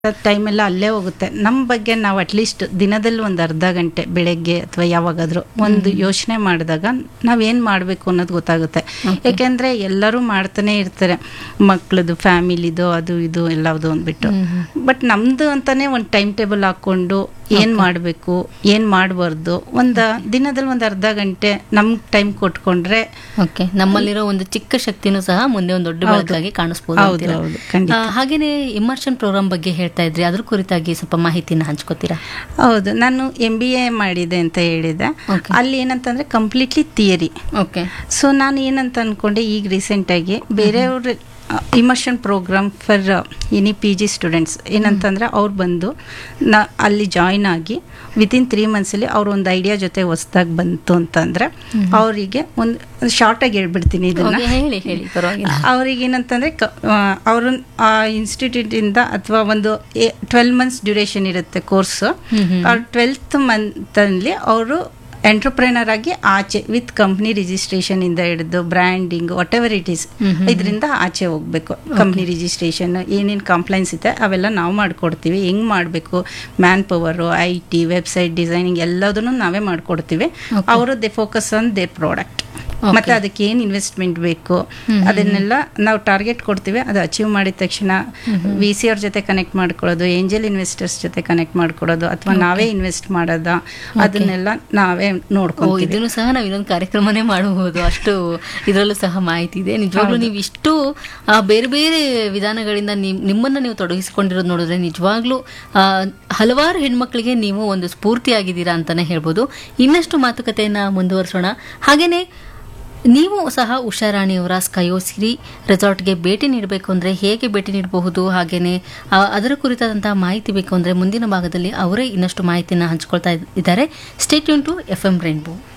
ಟೈಮೆಲ್ಲ ಅಲ್ಲೇ ಹೋಗುತ್ತೆ ನಮ್ಮ ಬಗ್ಗೆ ನಾವು ಅಟ್ಲೀಸ್ಟ್ ದಿನದಲ್ಲಿ ಒಂದು ಅರ್ಧ ಗಂಟೆ ಬೆಳಗ್ಗೆ ಅಥವಾ ಯಾವಾಗಾದರೂ ಒಂದು ಯೋಚನೆ ಮಾಡಿದಾಗ ನಾವೇನು ಮಾಡಬೇಕು ಅನ್ನೋದು ಗೊತ್ತಾಗುತ್ತೆ ಯಾಕೆಂದರೆ ಎಲ್ಲರೂ ಮಾಡ್ತಾನೆ ಇರ್ತಾರೆ ಮಕ್ಳದು ಫ್ಯಾಮಿಲಿದು ಅದು ಇದು ಎಲ್ಲದು ಅಂದ್ಬಿಟ್ಟು ಬಟ್ ನಮ್ಮದು ಅಂತಾನೆ ಒಂದು ಟೈಮ್ ಟೇಬಲ್ ಹಾಕ್ಕೊಂಡು ಏನು ಮಾಡಬೇಕು ಏನು ಮಾಡಬಾರ್ದು ಒಂದು ದಿನದಲ್ಲಿ ಒಂದು ಅರ್ಧ ಗಂಟೆ ನಮ್ಗೆ ಟೈಮ್ ಕೊಟ್ಕೊಂಡ್ರೆ ಓಕೆ ನಮ್ಮಲ್ಲಿರೋ ಒಂದು ಚಿಕ್ಕ ಶಕ್ತಿನೂ ಸಹ ಮುಂದೆ ಒಂದು ದೊಡ್ಡ ಬೆಳಕಾಗಿ ಕಾಣಿಸ್ಬೋದು ಹೌದು, ಅಂತೀರಾ? ಹೌದು, ಖಂಡಿತ. ಆ, ಹಾಗೇನೆ ಇಮರ್ಷನ್ ಪ್ರೋಗ್ರಾಮ್ ಬಗ್ಗೆ ಹೇಳ್ತಾ ಇದ್ರಿ ಅದ್ರ ಕುರಿತಾಗಿ ಸ್ವಲ್ಪ ಮಾಹಿತಿನ ಹಂಚ್ಕೋತೀರಾ ಹೌದು ನಾನು ಎಂ ಬಿ ಎ ಮಾಡಿದೆ ಅಂತ ಹೇಳಿದೆ Okay. ಅಲ್ಲಿ ಏನಂತಂದ್ರೆ ಕಂಪ್ಲೀಟ್ಲಿ ಥಿಯರಿ ಓಕೆ ಸೊ ನಾನು ಏನಂತ ಅಂದ್ಕೊಂಡೆ ಈಗ ರೀಸೆಂಟಾಗಿ ಬೇರೆಯವ್ರ immersion program for any P G students ಏನಂತಂದ್ರೆ ಅವ್ರು ಬಂದು ನಾ ಅಲ್ಲಿ ಜಾಯ್ನ್ ಆಗಿ ವಿತಿನ್ ತ್ರೀ ಮಂತ್ಸಲ್ಲಿ ಅವ್ರ ಒಂದು ಐಡಿಯಾ ಜೊತೆ ಹೊಸ್ದಾಗಿ ಬಂತು ಅಂತಂದ್ರೆ ಅವರಿಗೆ ಒಂದು ಶಾರ್ಟಾಗಿ ಹೇಳ್ಬಿಡ್ತೀನಿ ಇದನ್ನ ಓಕೆ, ಹೇಳಿ ಹೇಳಿ ಪರವಾಗಿಲ್ಲ ಅವ್ರಿಗೆ ಏನಂತಂದ್ರೆ ಅವರು ಆ ಇನ್ಸ್ಟಿಟ್ಯೂಟಿಂದ ಅಥವಾ ಒಂದು ಟ್ವೆಲ್ ಮಂತ್ಸ್ ಡ್ಯೂರೇಷನ್ ಇರುತ್ತೆ ಕೋರ್ಸ್ ಟ್ವೆಲ್ತ್ ಮಂತಲ್ಲಿ ಅವರು ಎಂಟರ್ಪ್ರೈನರ್ ಆಗಿ ಆಚೆ ವಿತ್ ಕಂಪ್ನಿ ರಿಜಿಸ್ಟ್ರೇಷನ್ ಇಂದ ಹಿಡಿದು branding whatever it is ಇದರಿಂದ ಆಚೆ ಹೋಗ್ಬೇಕು ಕಂಪ್ನಿ ರಿಜಿಸ್ಟ್ರೇಷನ್ ಏನೇನು ಕಂಪ್ಲೈನ್ಸ್ ಇದೆ ಅವೆಲ್ಲ ನಾವು ಮಾಡ್ಕೊಡ್ತೀವಿ ಹೆಂಗ್ ಮಾಡಬೇಕು man power I T website designing ಎಲ್ಲದನ್ನು ನಾವೇ ಮಾಡ್ಕೊಡ್ತೀವಿ ಅವರು the focus on their product ಮತ್ತೆ ಅದಕ್ಕೆ ಏನು ಇನ್ವೆಸ್ಟ್ಮೆಂಟ್ ಬೇಕು ಅದನ್ನೆಲ್ಲ ನಾವು ಟಾರ್ಗೆಟ್ ಕೊಡ್ತೀವಿ ಅದು ಅಚೀವ್ ಮಾಡಿದ ತಕ್ಷಣ ವಿ ಸಿ ಅವ್ರ ಜೊತೆ ಕನೆಕ್ಟ್ ಮಾಡ್ಕೊಳ್ಳೋದು ಏಂಜಲ್ ಇನ್ವೆಸ್ಟರ್ಸ್ ಜೊತೆ ಕನೆಕ್ಟ್ ಮಾಡ್ಕೊಳ್ಳೋದು ಅಥವಾ ನಾವೇ ಇನ್ವೆಸ್ಟ್ ಮಾಡೋದ ಅದನ್ನೆಲ್ಲ ನಾವೇ ಓ ನೋಡ್ಕೊಂತೀವಿ ಇದನ್ನು ಸಹ ನಾವು ಇನ್ನೊಂದು ಕಾರ್ಯಕ್ರಮನೇ ಮಾಡಬಹುದು ಅಷ್ಟು ಇದರಲ್ಲೂ ಸಹ ಮಾಹಿತಿ ಇದೆ ನಿಜವಾಗ್ಲೂ ನೀವು ಇಷ್ಟು ಆ, ಬೇರೆ ಬೇರೆ ವಿಧಾನಗಳಿಂದ ನಿಮ್- ನಿಮ್ಮನ್ನ ನೀವು ತೊಡಗಿಸಿಕೊಂಡಿರೋದು ನೋಡಿದ್ರೆ ನಿಜವಾಗ್ಲೂ ಆ, ಹಲವಾರು ಹೆಣ್ಮಕ್ಳಿಗೆ ನೀವು ಒಂದು ಸ್ಫೂರ್ತಿಯಾಗಿದ್ದೀರಾ ಅಂತಾನೆ ಹೇಳ್ಬೋದು ಇನ್ನಷ್ಟು ಮಾತುಕತೆಯನ್ನ ಮುಂದುವರಿಸೋಣ ಹಾಗೇನೆ ನೀವು ಸಹ ಉಷಾರಾಣಿಯವರ ಸ್ಕಯೋಸಿರಿ ರೆಸಾರ್ಟ್ಗೆ ಭೇಟಿ ನೀಡಬೇಕು ಅಂದರೆ ಹೇಗೆ ಭೇಟಿ ನೀಡಬಹುದು ಹಾಗೆಯೇ ಅದರ ಕುರಿತಾದಂತಹ ಮಾಹಿತಿ ಬೇಕು ಅಂದರೆ ಮುಂದಿನ ಭಾಗದಲ್ಲಿ ಅವರೇ ಇನ್ನಷ್ಟು ಮಾಹಿತಿನ ಹಂಚ್ಕೊಳ್ತಾ ಇದ್ದಾರೆ stay tuned to F M rainbow